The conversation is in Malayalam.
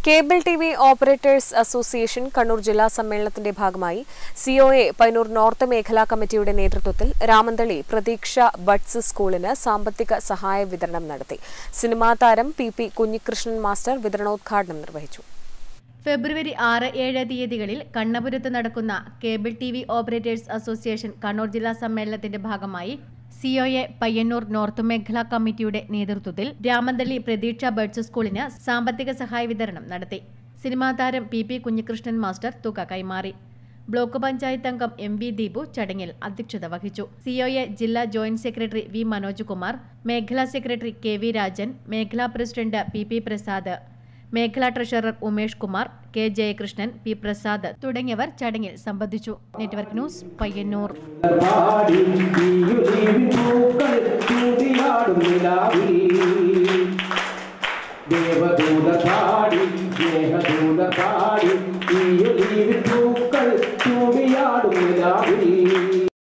cable T V operators association Kannur ജില്ലാ സമ്മേളനത്തിന്റെ ഭാഗമായി സിഒഎ പൈനൂർ നോർത്ത് മേഖലാ കമ്മിറ്റിയുടെ നേതൃത്വത്തിൽ രാമന്തളി പ്രതീക്ഷ ബഡ്സ് സ്കൂളിന് സാമ്പത്തിക സഹായ വിതരണം നടത്തി സിനിമാ താരം പി പി കുഞ്ഞികൃഷ്ണൻ മാസ്റ്റർ വിതരണോദ്ഘാടനം നിർവഹിച്ചു ഫെബ്രുവരി ആറ് ഏഴ് തീയതികളിൽ കണ്ണപുരത്ത് നടക്കുന്ന cable T V operators association Kannur ജില്ലാ സമ്മേളനത്തിന്റെ ഭാഗമായി സിഒഎ പയ്യന്നൂർ നോർത്ത് മേഖലാ കമ്മിറ്റിയുടെ നേതൃത്വത്തിൽ രാമന്തളി പ്രതീക്ഷ ബഡ്സ് സ്കൂളിന് സാമ്പത്തിക സഹായ വിതരണം നടത്തി സിനിമാ താരം പി പി കുഞ്ഞികൃഷ്ണൻ മാസ്റ്റർ തുക കൈമാറി ബ്ലോക്ക് പഞ്ചായത്ത് അംഗം എം വി ദീപു ചടങ്ങിൽ അധ്യക്ഷത വഹിച്ചു സിഒഎ ജില്ലാ joint secretary V Manoj Kumar മേഖലാ സെക്രട്ടറി കെ വി രാജൻ മേഖലാ പ്രസിഡന്റ് പി പി പ്രസാദ് മേഖലാ treasurer Umesh Kumar K Jayakrishnan P Prasad തുടങ്ങിയവർ ചടങ്ങിൽ സംബന്ധിച്ചു നെറ്റ്വർക്ക് ന്യൂസ് പയ്യന്നൂർ പാടി തീയുലീവിൻ പൂക്കൾ ചൂടിയാടും നിലാവിൽ ദേവദൂത പാടി സ്നേഹദൂത പാടി തീയുലി